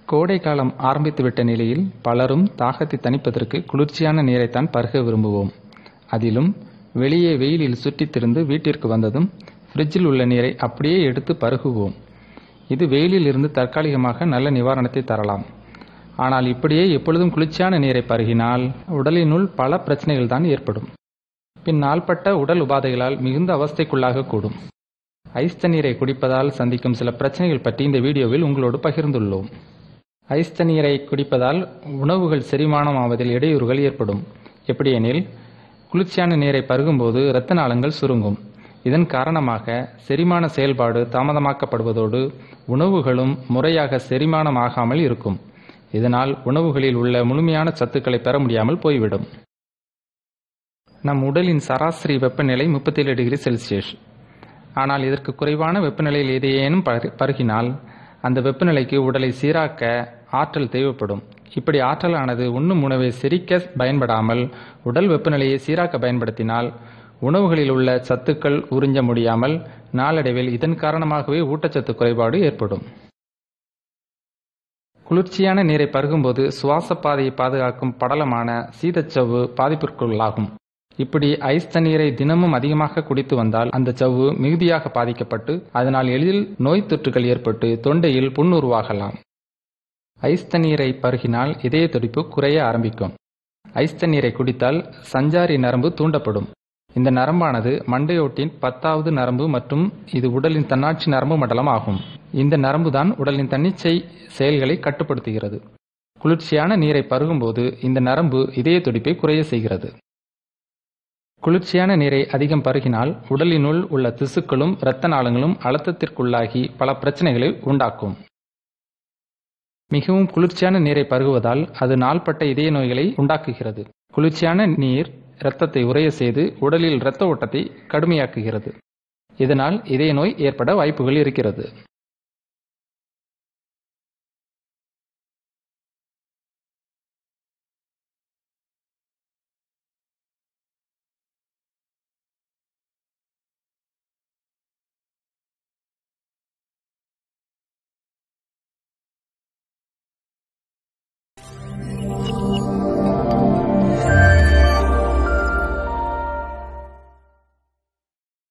கோடை காலம் ஆரம்பித்துவிட்ட நிலையில் பலரும் தாகத்தை தணிப்பதற்கு குளிர்ச்சியான நீரைத்தான் பருக விரும்புவோம் அதிலும் வெளியே வெயிலில் சுற்றித் திரிந்து வீட்டிற்கு வந்ததும் ஃப்ரிட்ஜில் உள்ள நீரை அப்படியே எடுத்து பருகுவோம் இது வெயிலில் இருந்து தற்காலிகமாக நல்ல நிவாரணத்தை தரலாம் ஆனால் இப்படியே எப்பொழுதும் குளிர்ச்சியான நீரை பருகினால் உடலினுள் பல பிரச்சனைகள் தான் ஏற்படும் பின் நாள்பட்ட உடல் உபாதைகளால் மிகுந்த அவஸ்தைக்குள்ளாக கூடும் ஐஸ் தண்ணீரை குடிப்பதால் சந்திக்கும் சில பிரச்சனைகள் பற்றி இந்த வீடியோவில் உங்களோடு பகிர்ந்துள்ளோம் ஐஸ் தண்ணீரை குடிப்பதால் உணவுகள் செரிமானம் ஆவதில் இடையூறுகள் ஏற்படும் எப்படியெனில் குளிர்ச்சியான நீரை பருகும்போது இரத்த நாளங்கள் சுருங்கும் இதன் காரணமாக செரிமான செயல்பாடு தாமதமாக்கப்படுவதோடு உணவுகளும் முறையாக செரிமானம் ஆகாமல் இருக்கும் இதனால் உணவுகளில் உள்ள முழுமையான சத்துக்களை பெற முடியாமல் போய்விடும் நம் உடலின் சராசரி வெப்பநிலை முப்பத்தேழு டிகிரி செல்சியஸ் ஆனால் இதற்கு குறைவான வெப்பநிலையில் எதையேனும் பருகினால் அந்த வெப்பநிலைக்கு உடலை சீராக்க ஆற்றல் தேவைப்படும் இப்படி ஆற்றலானது உண்ணும் உணவை செரிக்க பயன்படாமல் உடல் வெப்பநிலையை சீராக்க பயன்படுத்தினால் உணவுகளில் உள்ள சத்துக்கள் உறிஞ்ச முடியாமல் நாளடைவில் இதன் காரணமாகவே ஊட்டச்சத்து குறைபாடு ஏற்படும் குளிர்ச்சியான நீரை பருகும்போது சுவாச பாதையை பாதுகாக்கும் படலமான சீதச்சவ்வு பாதிப்பிற்குள்ளாகும் இப்படி ஐஸ் தண்ணீரை தினமும் அதிகமாக குடித்து வந்தால் அந்த சவ்வு மிகுதியாக பாதிக்கப்பட்டு அதனால் எளிதில் நோய் தொற்றுகள் ஏற்பட்டு தொண்டையில் புண் உருவாகலாம் ஐஸ் தண்ணீரை பருகினால் இதய துடிப்பு குறைய ஆரம்பிக்கும் ஐஸ் தண்ணீரை குடித்தால் சஞ்சாரி நரம்பு தூண்டப்படும் இந்த நரம்பானது மண்டையோட்டின் பத்தாவது நரம்பு மற்றும் இது உடலின் தன்னாட்சி நரம்பு மண்டலம் ஆகும் இந்த நரம்பு தான் உடலின் தன்னிச்சை செயல்களை கட்டுப்படுத்துகிறது குளிர்ச்சியான நீரை பருகும்போது இந்த நரம்பு இதய துடிப்பை குறைய செய்கிறது குளிர்ச்சியான நீரை அதிகம் பருகினால் உடலினுள் உள்ள திசுக்களும் இரத்த நாளங்களும் அழுத்தத்திற்குள்ளாகி பல பிரச்சனைகளை உண்டாக்கும் மிகவும் குளிர்ச்சியான நீரை பருகுவதால் அது நாள்பட்ட இதய நோய்களை உண்டாக்குகிறது குளிர்ச்சியான நீர் இரத்தத்தை உறைய செய்து உடலில் இரத்த ஓட்டத்தை கடுமையாக்குகிறது இதனால் இதய நோய் ஏற்பட வாய்ப்புகள் இருக்கிறது